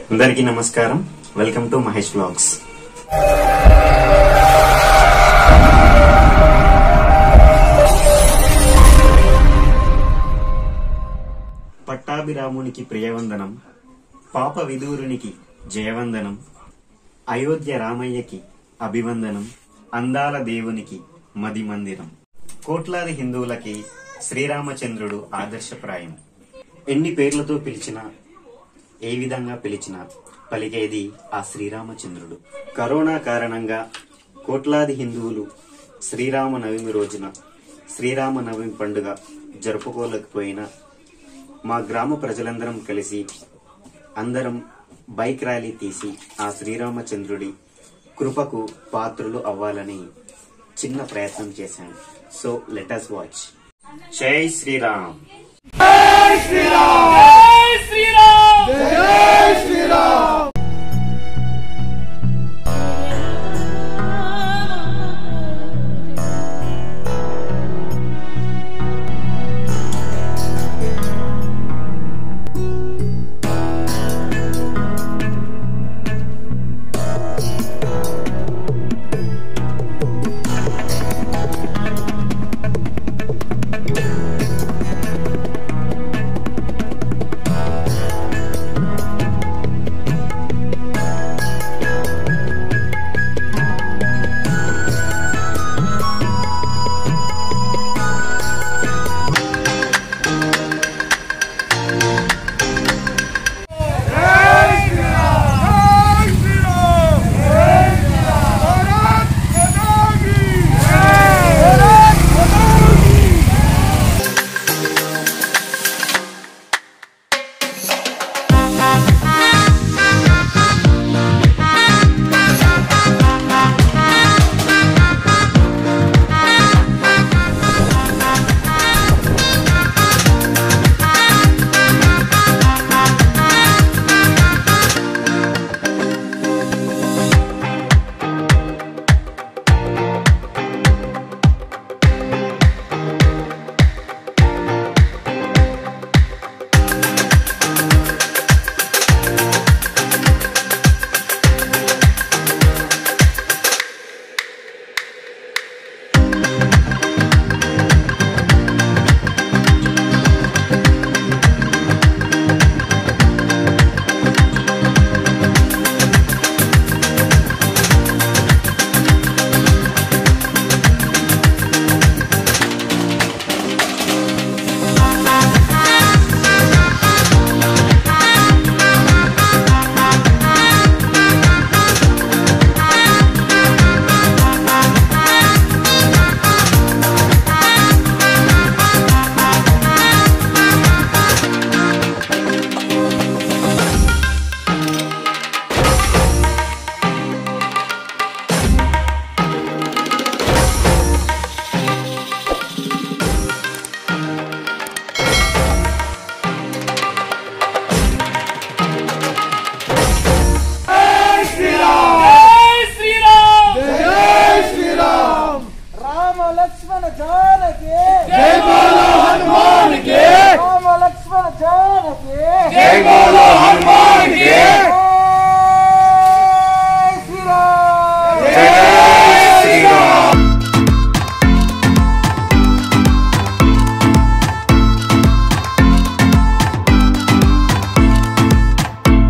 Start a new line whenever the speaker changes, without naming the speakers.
అందరికీ నమస్కారం welcome to Mahesh vlogs పట్టాభిరామునికి ప్రియవందనం పాప విదూరునికి జయవందనం అయోధ్య రామయ్యకి అభివందనం అందాల దేవునికి మది మందిరం కోట్లాది హిందువులకి శ్రీరామచంద్రుడు ఆదర్శప్రాయం ఎన్ని పేర్లతో పిలిచినా ఏ విధంగా పిలిచినా పలికేది ఆ శ్రీరామచంద్రుడు కరోనా కారణంగా కోట్లాది హిందువులు శ్రీరామ నవమి రోజున శ్రీరామ నవమి పండుగ జరుపుకోలేకపోయినా మా గ్రామ ప్రజలందరం కలిసి అందరం బైక్ ర్యాలీ తీసి ఆ శ్రీరామచంద్రుడి కృపకు పాత్రులు అవ్వాలని చిన్న ప్రయత్నం చేశాం సో లెటస్ వాచ్ జై శ్రీరామ్
శ్రీరామ్